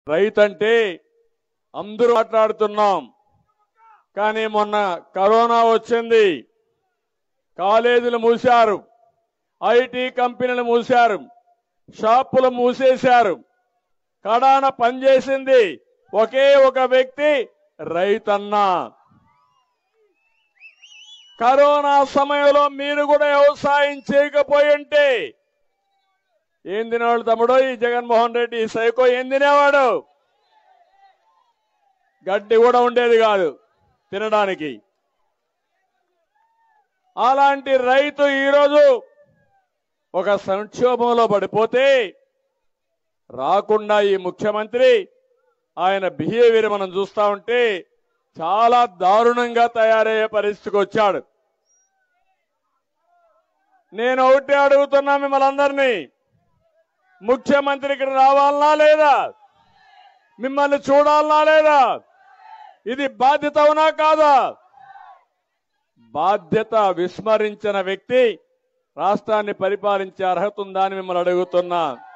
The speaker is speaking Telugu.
రైతంటే అందరూ మాట్లాడుతున్నాం కానీ మొన్న కరోనా వచ్చింది కాలేజీలు మూశారు ఐటీ కంపెనీలు మూశారు షాపులు మూసేశారు కడాన పనిచేసింది ఒకే ఒక వ్యక్తి రైతన్నా కరోనా సమయంలో మీరు కూడా వ్యవసాయం చేయకపోయి ఉంటే ఏం తినేవాడు తమ్ముడు ఈ జగన్మోహన్ రెడ్డి ఈ సైకో ఏం తినేవాడు గడ్డి కూడా ఉండేది కాదు తినడానికి అలాంటి రైతు ఈరోజు ఒక సంక్షోభంలో పడిపోతే రాకుండా ఈ ముఖ్యమంత్రి ఆయన బిహేవియర్ మనం చూస్తా ఉంటే చాలా దారుణంగా తయారయ్యే పరిస్థితికి వచ్చాడు నేను ఒకటే అడుగుతున్నా మిమ్మల్ని అందరినీ ముఖ్యమంత్రి ఇక్కడ రావాలనా లేదా మిమ్మల్ని చూడాలనా లేదా ఇది బాధ్యత అవునా కాదా బాధ్యత విస్మరించిన వ్యక్తి రాష్ట్రాన్ని పరిపాలించే అర్హత ఉందా అని మిమ్మల్ని అడుగుతున్నా